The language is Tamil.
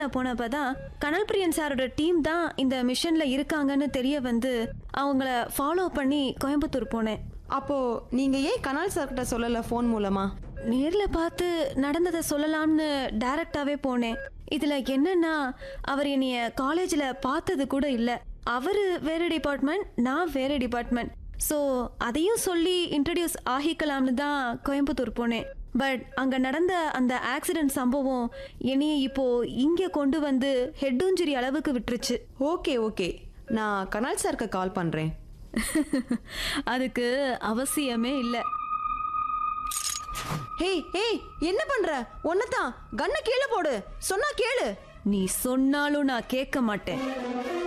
போனப்ப தான் கனல் பிரியன் சாரோட டீம் தான் இந்த மிஷன்ல இருக்காங்கன்னு தெரிய வந்து அவங்கள ஃபாலோ பண்ணி கோயம்புத்தூர் போனேன் அப்போ நீங்க ஏன் கனால் சார்கிட்ட சொல்லல ஃபோன் மூலமா நேர்ல பார்த்து நடந்ததை சொல்லலாம்னு டைரக்டாவே போனேன் இதுல என்னன்னா அவர் என்னைய காலேஜ்ல பார்த்தது கூட இல்ல அவரு வேற டிபார்ட்மெண்ட் நான் வேற டிபார்ட்மெண்ட் ஸோ அதையும் சொல்லி இன்ட்ரடியூஸ் ஆகிக்கலாம்னு தான் கோயம்புத்தூர் போனேன் பட் அங்க நடந்த அந்த ஆக்சிடென்ட் சம்பவம் என்னைய இப்போ இங்க கொண்டு வந்து ஹெட் இன்ஜுரி அளவுக்கு விட்டுருச்சு ஓகே ஓகே நான் கனால் சாருக்கு கால் பண்றேன் அதுக்கு அவசியமே இல்லை ஹேய் ஹேய் என்ன பண்ற ஒன்னதான் கண்ணை கீழே போடு சொன்னா கேளு நீ சொன்னாலும் நான் கேட்க மாட்டேன்